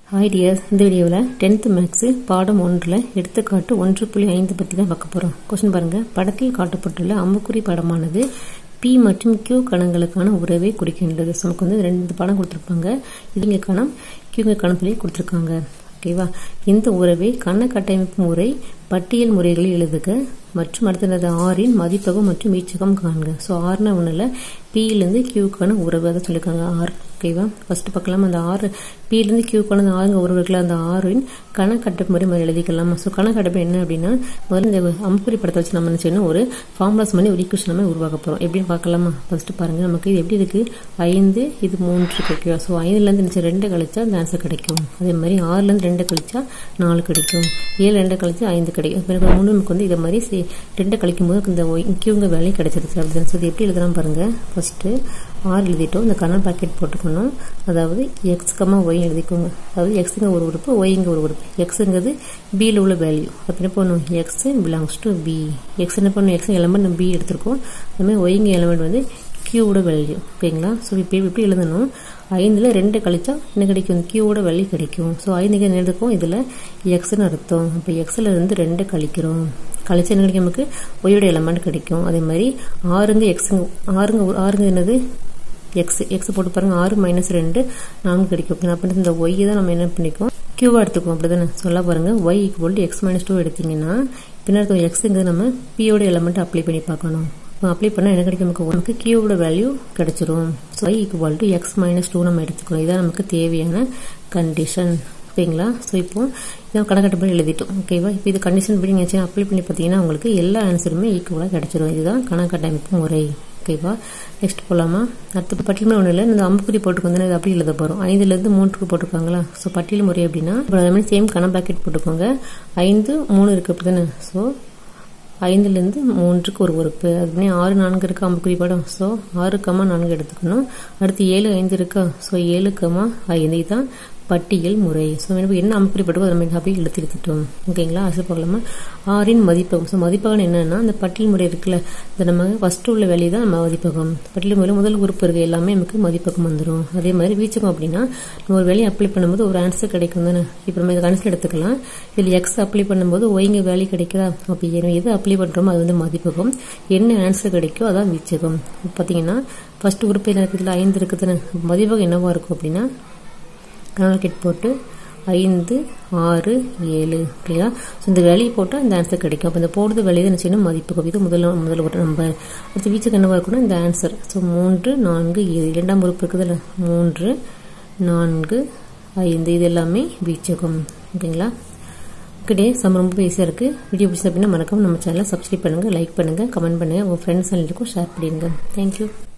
hi tears இந்த வீடியோவில் tenth maths பாடம் ஒன்றில் எடுத்துக்காட்டு ஒன்று புள்ளி ஐந்து பற்றி தான் பார்க்க போகிறோம் கொஸ்டின் பாருங்கள் படத்தில் காட்டப்பட்டுள்ள அம்புக்குறி படமானது பி மற்றும் கியூ கணங்களுக்கான உறவை குறிக்கின்றது ஸோ நமக்கு வந்து ரெண்டு படம் கொடுத்துருப்பாங்க இதுங்க கணம் கியூங்க கணம் சொல்லி கொடுத்துருக்காங்க ஓகேவா இந்த உறவை கண கட்டமைப்பு முறை பட்டியல் முறைகளில் எழுதுக மற்றும் அடுத்தது ஆறின் மதிப்பகம் மற்றும் வீச்சகம் காண்க ஸோ ஆறுனா ஒன்றில் பியிலேருந்து கியூக்கான உறவு அதை சொல்லியிருக்காங்க ஆறு ஓகேவா ஃபர்ஸ்ட் பார்க்கலாம் அந்த ஆறு பியிலேருந்து கியூக்கான அந்த ஆறுங்க உறவு இருக்குல்ல அந்த ஆறின் கணக்கட்டப்பு முறை மாதிரி எழுதிக்கலாம் ஸோ கணக்கட்டப்பு என்ன அப்படின்னா முதல்ல இந்த அம்புரி படத்தை வச்சு நம்ம என்ன செய்யணும் ஒரு ஃபார்முலாஸ் பண்ணி ஒரு ஈக்குவேஷன் நம்ம உருவாக்க போகிறோம் எப்படின்னு பார்க்கலாமா ஃபர்ஸ்ட் பாருங்க நமக்கு இது எப்படி இருக்கு ஐந்து இது மூன்று இருக்கு ஓகேவா ஸோ ஐந்துலேருந்து நினச்சி ரெண்டு கழிச்சா அந்த ஆன்சர் கிடைக்கும் அதே மாதிரி ஆறுலேருந்து ரெண்டு கழிச்சா நாலு கிடைக்கும் ஏழு ரெண்டு கழிச்சு ஐந்து கிடைக்கும் பிறகு மூணு நமக்கு வந்து இதை மாதிரி ரெண்டு கழிக்கும் போது இந்த கியூங்க வேலையும் கிடைச்சிருச்சு அப்படின்னு சொல்லி எப்படி எழுதலாம் பாருங்க ஃபர்ஸ்ட்டு ஆறு எழுதிட்டோம் இந்த கண்ணன் பாக்கெட் போட்டுக்கணும் அதாவது எக்ஸ் கம்மா ஒய் எழுதிக்கோங்க அதாவது எக்ஸுங்க ஒரு உறுப்பு ஒய்ங்க ஒரு உறுப்பு எக்ஸுங்கிறது பியில் உள்ள வேல்யூ அப்போ என்ன பண்ணும் x belongs to B x என்ன பண்ணும் எக்ஸ் எலமெண்ட் நம்ம பி எடுத்திருக்கோம் அதுமாதிரி ஒய்ங்க எலமெண்ட் வந்து கியூவோட வேல்யூ ஓகேங்களா ஸோ இப்போ எப்படி எழுதணும் ஐந்தில் ரெண்டு கழிச்சா என்ன கிடைக்கும் கியூவோட வேல்யூ கிடைக்கும் ஸோ ஐந்துக்கு என்ன எடுக்கும் இதில் எக்ஸ்னு அர்த்தம் இப்போ எக்ஸில் இருந்து ரெண்டு கழிக்கிறோம் கழிச்சு என்ன கிடைக்கும் நமக்கு ஒய்யோட எலமெண்ட் கிடைக்கும் அதே மாதிரி ஆறுங்க எக்ஸுங்க ஆறுங்க ஆறுங்க என்னது எக்ஸ் எக்ஸ் போட்டு பாருங்க ஆறு மைனஸ் ரெண்டு நான்கு கிடைக்கும் அப்போ இந்த ஒய் தான் நம்ம என்ன பண்ணிக்குவோம் கியூவா எடுத்துக்குவோம் அப்படிதானே சொல்ல பாருங்க y equal to x minus two எடுத்தீங்கன்னா பின்னாடி எக்ஸுங்கிறது நம்ம பியோட எலமெண்ட் அப்ளை பண்ணி பார்க்கணும் அப்ளை பண்ணால் என்ன கிடைக்கும் நமக்கு நமக்கு கியூவோட வேல்யூ கிடைச்சிரும் so y equal to x minus two நம்ம எடுத்துக்கணும் இதான் நமக்கு தேவையான கண்டிஷன் ஓகேங்களா ஸோ இப்போ இதை கணக்கட்டுப்படி எழுதிட்டோம் ஓகேவா இப்போ இது கண்டிஷன் படி நீங்கள் அப்ளை பண்ணி பார்த்தீங்கன்னா உங்களுக்கு எல்லா ஆன்சருமே ஈக்குவலாக கிடைச்சிரும் இதுதான் கணக்கட்டமைப்பு முறை ஓகேவா நெக்ஸ்ட் போகலாமா அடுத்த பட்டியல் ஒன்றும் இல்லை இந்த அம்புக்குறி போட்டுக்கோங்க இது அப்படி எழுத போகிறோம் ஐந்துலேருந்து மூன்றுக்கு போட்டுருக்காங்களா ஸோ பட்டியல் முறை அப்படின்னா இப்போ அதே மாதிரி சேம் கணம் பேக்கெட் போட்டுக்கோங்க ஐந்து மூணு இருக்குது அப்படி தானே ஸோ ஐந்துலேருந்து மூன்றுக்கு ஒரு உறுப்பு அதுமே ஆறு நான்கு இருக்கு அம்புக்குறி படம் ஸோ ஆறு கம்மா நான்கு எடுத்துக்கணும் அடுத்து ஏழு ஐந்து இருக்கா ஸோ ஏழு கம்மா ஐந்து தான் பட்டியல் முறை ஸோ எனக்கு என்ன அம்புக்குறி பட்டுக்கோ அதை நம்ம அப்படியே எடுத்து எடுத்துட்டோம் ஓகேங்களா அது பார்க்கலாமா ஆறின் மதிப்பகம் ஸோ மதிப்பகம் என்னன்னா அந்த பட்டியல் முறை இருக்குல்ல இந்த நம்ம ஃபர்ஸ்ட் உள்ள வேலையை தான் நம்ம மதிப்பகம் பட்டியல் முறை முதல் உறுப்பு இருக்க எல்லாமே நமக்கு மதிப்பகம் வந்துடும் அதே மாதிரி வீச்சகம் அப்படின்னா நம்ம ஒரு வேலையை அப்ளை பண்ணும்போது ஒரு ஆன்சர் கிடைக்கும் தானே இப்போ நம்ம இதை கணக்கில் எடுத்துக்கலாம் இதில் எக்ஸ் அப்ளை பண்ணும்போது ஒய்ங்க வேலை கிடைக்குதா அப்போ எது அப்ளை பண்ணுறோமோ அது வந்து மதிப்பகம் என்ன ஆன்சர் கிடைக்கோ அதான் வீச்சகம் பார்த்தீங்கன்னா ஃபர்ஸ்ட் உறுப்பு என்ன இருக்குது ஐந்து இருக்குதுன்னு மதிப்பகம் என்னவா இருக்கும் அப்படின்னா கணக்கெட் போட்டு ஐந்து ஆறு ஏழு ஓகேயா ஸோ இந்த வேலையை போட்டால் இந்த ஆன்சர் கிடைக்கும் அப்போ இந்த போடுறது வேலையை என்ன செய்யணும் மதிப்பு இது முதல்ல முதல்ல ஒரு நம்பர் அடுத்து வீச்சுக்கு என்னவா இருக்குன்னா இந்த ஆன்சர் ஸோ மூன்று நான்கு ஏழு இரண்டாம் உறுப்பு இருக்குதுல்ல மூன்று நான்கு ஐந்து இது எல்லாமே வீச்சகம் ஓகேங்களா ஓகே சம் ரொம்ப ஈஸியாக இருக்குது வீடியோ பிடிச்சது அப்படின்னா மறக்காம நம்ம சேனலை சப்ஸ்கிரைப் பண்ணுங்கள் லைக் பண்ணுங்கள் கமெண்ட் பண்ணுங்கள் உங்கள் ஃப்ரெண்ட்ஸ் எல்லாருக்கும் ஷேர் பண்ணிடுங்க தேங்க்யூ